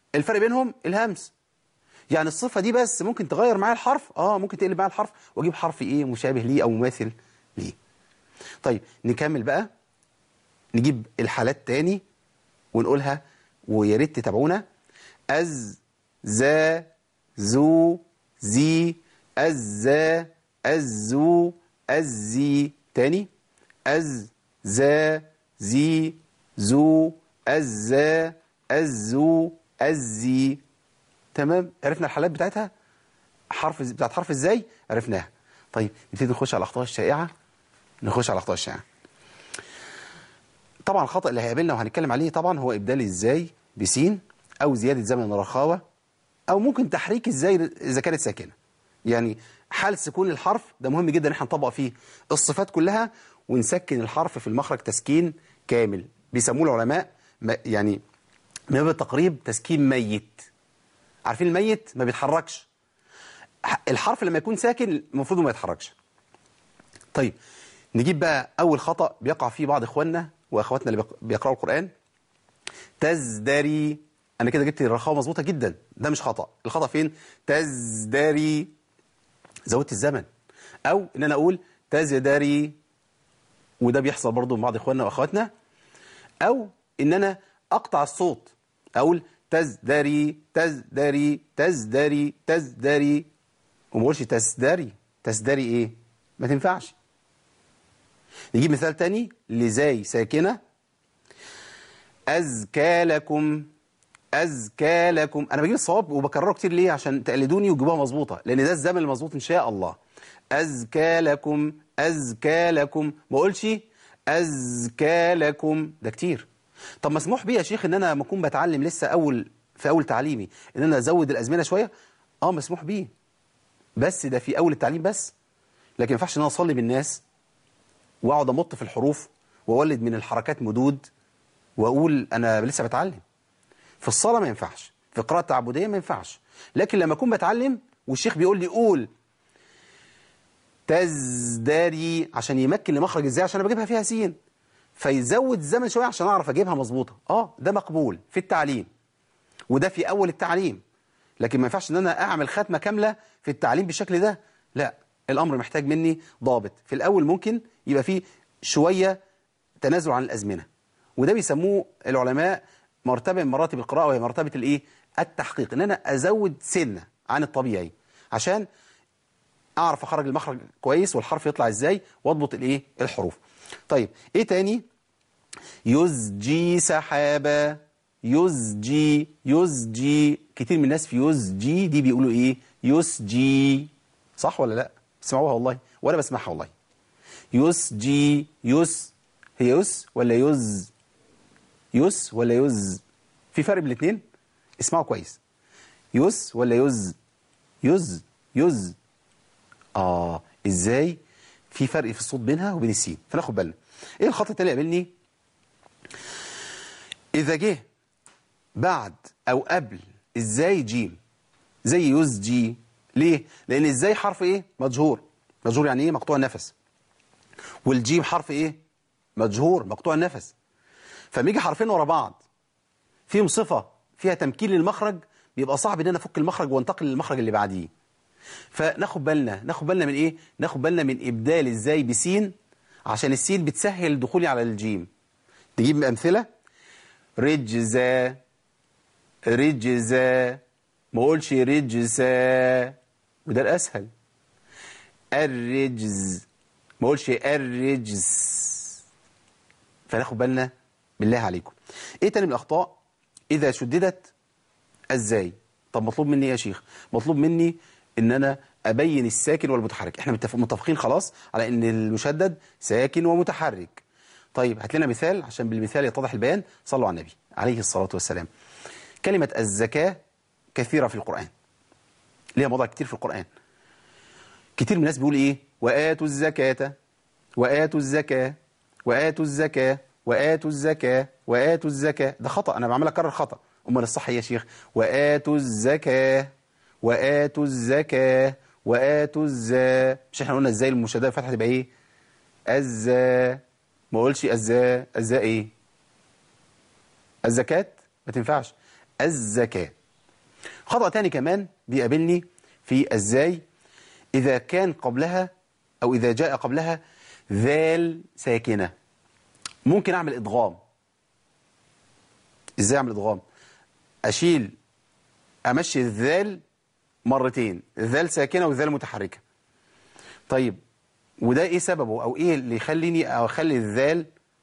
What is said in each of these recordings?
الفرق بينهم الهمس يعني الصفة دي بس ممكن تغير معايا الحرف اه ممكن تقلب معايا الحرف واجيب حرف ايه مشابه ليه او مماثل ليه طيب نكمل بقى نجيب الحالات تاني ونقولها ويا ريت تتابعونا از ذا ذو زي الزا الزو الزي تاني از ذا زي ذو الزا الزو الزي تمام عرفنا الحالات بتاعتها حرف بتاعت حرف ازاي عرفناها طيب نبتدي نخش على الاخطاء الشائعه نخش على الاخطاء الشائعه طبعا الخطا اللي هيقابلنا وهنتكلم عليه طبعا هو ابدال ازاي بسين او زياده زمن الرخاوه او ممكن تحريك ازاي اذا كانت ساكنه يعني حال سكون الحرف ده مهم جدا ان احنا نطبق فيه الصفات كلها ونسكن الحرف في المخرج تسكين كامل بيسموه العلماء ما- يعني من باب التقريب تسكين ميت عارفين الميت ما بيتحركش ح- الحرف لما يكون ساكن المفروض ما يتحركش طيب نجيب بقى اول خطأ بيقع فيه بعض اخواننا واخواتنا اللي بيق- بيقرأوا القرآن تزدري انا كده جبت الرخاوه مظبوطه جدا ده مش خطأ الخطأ فين تزدري زودت الزمن او ان انا اقول تزدري وده بيحصل برضو من بعض اخواننا واخواتنا او ان انا اقطع الصوت اقول تزدري تزدري تزدري تزدري وما اقولش تزدري تزدري ايه ما تنفعش نجيب مثال تاني لزاي ساكنه أزكى لكم أزكى لكم أنا بجيب الصواب وبكرره كتير ليه عشان تقلدوني وتجيبوها مظبوطة لأن ده الزمن المظبوط إن شاء الله أزكى لكم أزكى لكم ما أقولش أزكى لكم ده كتير طب مسموح بيه يا شيخ إن أنا لما أكون بتعلم لسه أول في أول تعليمي إن أنا أزود الأزمنة شوية أه مسموح بيه بس ده في أول التعليم بس لكن ما ينفعش إن أنا أصلي بالناس وأقعد أمط في الحروف وأولد من الحركات مدود واقول انا لسه بتعلم في الصلاه ما ينفعش في القراءه التعبديه ما ينفعش لكن لما اكون بتعلم والشيخ بيقول لي قول تزدري عشان يمكن لمخرج ازاي عشان انا بجيبها فيها سين فيزود الزمن شويه عشان اعرف اجيبها مظبوطه اه ده مقبول في التعليم وده في اول التعليم لكن ما ينفعش ان انا اعمل ختمه كامله في التعليم بالشكل ده لا الامر محتاج مني ضابط في الاول ممكن يبقى فيه شويه تنازل عن الازمنه وده بيسموه العلماء مرتبه من مراتب القراءه وهي مرتبه الايه التحقيق ان انا ازود سنه عن الطبيعي عشان اعرف اخرج المخرج كويس والحرف يطلع ازاي واضبط الايه الحروف طيب ايه تاني يزجي سحابة يزجي يزجي كتير من الناس في يزجي دي بيقولوا ايه يسجي صح ولا لا بتسمعوها والله وانا بسمعها والله يسجي يس هي يس ولا يز يس ولا يز في فرق بين الاثنين اسمعوا كويس يس ولا يز يز يز اه ازاي في فرق في الصوت بينها وبين السين فناخد بالنا ايه الخط التاني اللي قابلني اذا جه بعد او قبل ازاي جيم زي يزجي ليه لان ازاي حرف ايه مجهور مجهور يعني ايه مقطوع النفس والجيم حرف ايه مجهور مقطوع النفس فلما يجي حرفين ورا بعض فيهم صفه فيها تمكين للمخرج بيبقى صعب ان انا افك المخرج وانتقل للمخرج اللي بعديه فناخد بالنا ناخد بالنا من ايه ناخد بالنا من ابدال ازاي بسين عشان السين بتسهل دخولي على الجيم نجيب امثله رجزا رجزا ما اقولش رجزا وده الاسهل الرجز ما اقولش الرجز فناخد بالنا بالله عليكم ايه تاني من الاخطاء اذا شددت ازاي طب مطلوب مني ايه يا شيخ مطلوب مني ان انا ابين الساكن والمتحرك احنا متفق- متفقين خلاص على ان المشدد ساكن ومتحرك طيب هات لنا مثال عشان بالمثال يتضح البيان صلوا على النبي عليه الصلاة والسلام كلمة الزكاة كثيرة في القرآن ليها موضع كتير في القرآن كتير من الناس بيقول ايه وآتوا الزكاة وآتوا الزكاة وآتوا الزكاة وآتوا الزكاة وآتوا الزكاة ده خطأ أنا بعمل أكرر خطأ أمال الصح إيه يا شيخ وآتوا الزكاة وآتوا الزكاة وآتوا الزا مش احنا قلنا ازاي المشددة الفتحة تبقى ايه الزا ما اقولش الزا الزا ايه الزكاة ما تنفعش الزكاة خطأ تاني كمان بيقابلني في ازاي إذا كان قبلها أو إذا جاء قبلها ذال ساكنة ممكن أعمل إدغام إزاي أعمل إدغام أشيل أمشي الذال مرتين الذال ساكنة والذال متحركة طيب وده إيه سببه أو إيه اللي يخليني أو أخلي الذال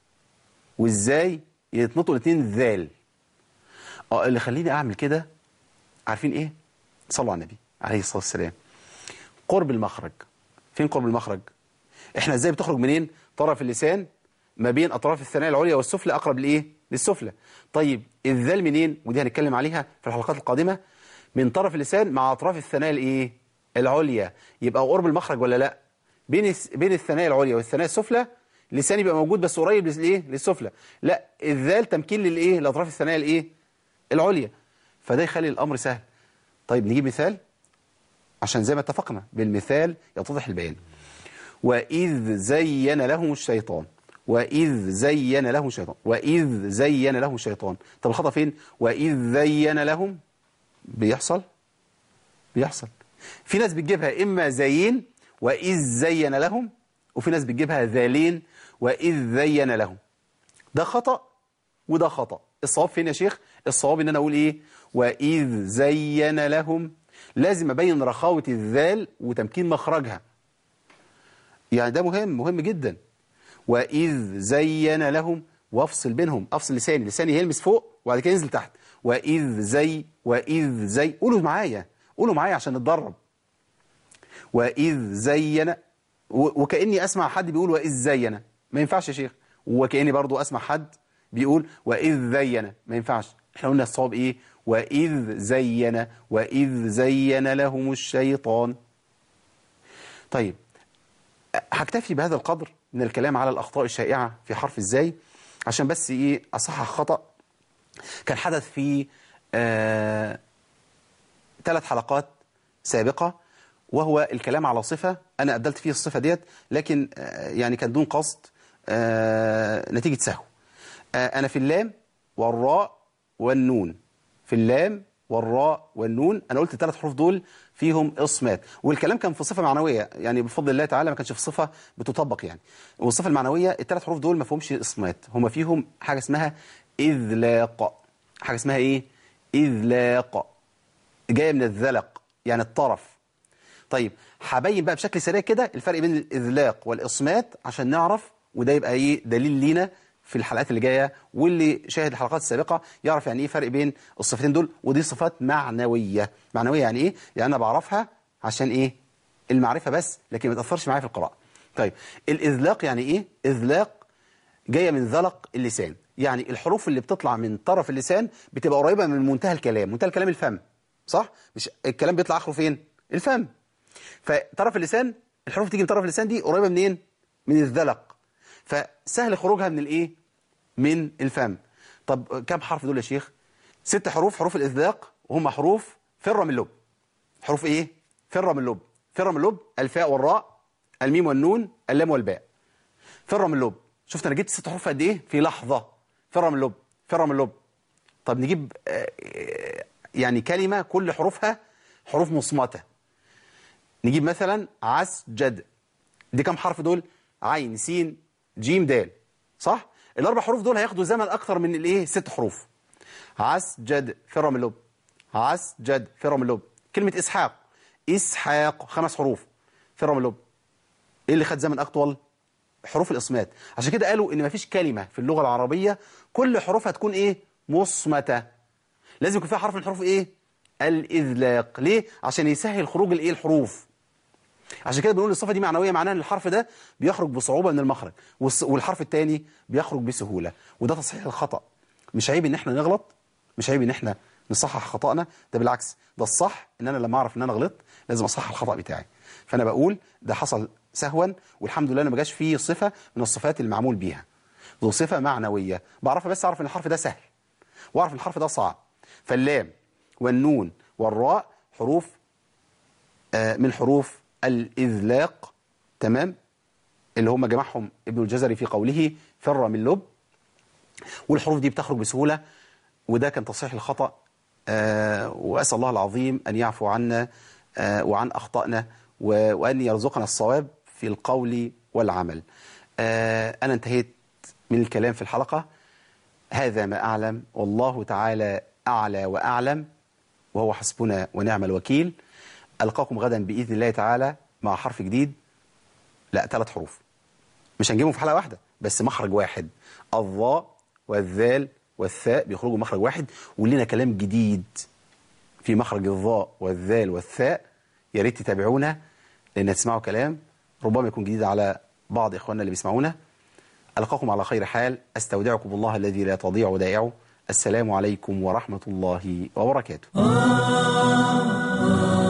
وإزاي يتنطوا الاثنين ذال اه اللي خليني أعمل كده عارفين إيه صلوا على النبي عليه الصلاة والسلام قرب المخرج فين قرب المخرج احنا ازاي بتخرج منين طرف اللسان ما بين اطراف الثنايا العليا والسفلى اقرب لايه للسفلى طيب الذال منين ودي هنتكلم عليها في الحلقات القادمه من طرف اللسان مع اطراف الثنايا الايه العليا يبقى قرب المخرج ولا لا بين بين الثنايا العليا والثنايا السفلى اللسان يبقى موجود بس قريب للايه للسفلى لا الذال تمكين للايه لاطراف الثنايا الايه العليا فده يخلي الامر سهل طيب نجيب مثال عشان زي ما اتفقنا بالمثال يتضح البيان وإذ زين لهم الشيطان وإذ زين لهم الشيطان وإذ زين لهم الشيطان طب الخطأ فين وإذ زين لهم بيحصل بيحصل في ناس بتجيبها إما زين وإذ زين لهم وفي ناس بتجيبها ذالين وإذ زين لهم ده خطأ وده خطأ الصواب فين يا شيخ الصواب ان انا اقول ايه وإذ زين لهم لازم ابين رخاوة الذال وتمكين مخرجها يعني ده مهم مهم جدا وإذ زين لهم وافصل بينهم افصل لساني لساني يلمس فوق وبعد كده ينزل تحت وإذ زي وإذ زي قولوا معايا قولوا معايا عشان نتدرب وإذ زين وكأني أسمع حد بيقول وإذ زين ما ينفعش يا شيخ وكأني برضو أسمع حد بيقول وإذ زين ما ينفعش احنا قلنا الصواب إيه وإذ زين وإذ زين لهم الشيطان طيب هكتفي بهذا القدر من الكلام على الأخطاء الشائعة في حرف الزاي عشان بس إيه أصحح خطأ كان حدث في آه ثلاث حلقات سابقة وهو الكلام على صفة أنا أبدلت فيه الصفة ديت لكن آه يعني كان دون قصد آه نتيجة سهو آه أنا في اللام والراء والنون في اللام والراء والنون أنا قلت الثلاث حروف دول فيهم إصمات والكلام كان في صفة معنوية يعني بفضل الله تعالى ما كانش في صفة بتطبق يعني والصفة المعنوية الثلاث حروف دول ما فيهمش إصمات هم فيهم حاجة اسمها إذلاق حاجة اسمها إيه إذلاق جاية من الذلق يعني الطرف طيب هبين بقى بشكل سريع كده الفرق بين الإذلاق والإصمات عشان نعرف وده يبقى إيه دليل لينا في الحلقات اللي جاية واللي شاهد الحلقات السابقة يعرف يعني ايه فرق بين الصفتين دول ودي صفات معنوية معنوية يعني ايه؟ يعني انا بعرفها عشان ايه؟ المعرفة بس لكن ما تأثرش معايا في القراءة طيب الإذلاق يعني ايه؟ إذلاق جاية من ذلق اللسان يعني الحروف اللي بتطلع من طرف اللسان بتبقى قريبة من منتهى الكلام منتهى الكلام الفم صح؟ مش الكلام بيطلع آخره فين؟ الفم فطرف اللسان الحروف تيجي من طرف اللسان دي قريبة منين؟ من الذلق فسهل خروجها من الايه؟ من الفم طب كم حرف دول يا شيخ ست حروف حروف الإذلاق وهم حروف فرة من اللب حروف إيه فرة من اللب فرة من اللب الفاء والراء الميم والنون اللام والباء فرة من اللب شفت أنا جبت ست حروف قد إيه في لحظة فرة من اللب فرة من اللب طب نجيب يعني كلمة كل حروفها حروف مصمتة نجيب مثلا عسجد دي كم حرف دول عين سين جيم دال صح الاربع حروف دول هياخدوا زمن اكتر من الايه ست حروف عسجد فرة من اللب عسجد فرة من اللب كلمة اسحاق اسحاق خمس حروف فرة من اللب ايه اللي خد زمن اطول حروف الاصمات عشان كده قالوا ان مفيش كلمة في اللغة العربية كل حروفها تكون ايه مصمتة لازم يكون فيها حرف من حروف ايه الاذلاق ليه عشان يسهل خروج الايه الحروف عشان كده بنقول الصفة دي معنوية معناها ان الحرف ده بيخرج بصعوبة من المخرج والحرف الثاني بيخرج بسهولة وده تصحيح الخطأ مش عيب ان احنا نغلط مش عيب ان احنا نصحح خطأنا ده بالعكس ده الصح ان انا لما اعرف ان انا غلطت لازم اصحح الخطأ بتاعي فانا بقول ده حصل سهوا والحمد لله انا ما جاش فيه صفة من الصفات المعمول بيها ذو صفة معنوية بعرفها بس اعرف ان الحرف ده سهل واعرف ان الحرف ده صعب فاللام والنون والراء حروف آه من حروف الإذلاق تمام اللي هم جمعهم ابن الجزري في قوله فر من لب والحروف دي بتخرج بسهولة وده كان تصحيح الخطأ آه، وأسأل الله العظيم أن يعفو عنا آه، وعن أخطائنا و- وأن يرزقنا الصواب في القول والعمل آه، أنا انتهيت من الكلام في الحلقة هذا ما أعلم والله تعالى أعلى وأعلم وهو حسبنا ونعم الوكيل ألقاكم غدا بإذن الله تعالى مع حرف جديد لا ثلاث حروف مش هنجيبهم في حلقة واحدة بس مخرج واحد الظاء والذال والثاء بيخرجوا مخرج واحد ولنا كلام جديد في مخرج الظاء والذال والثاء يا ريت تتابعونا لأن تسمعوا كلام ربما يكون جديد على بعض إخواننا اللي بيسمعونا ألقاكم على خير حال أستودعكم الله الذي لا تضيع ودائعه السلام عليكم ورحمة الله وبركاته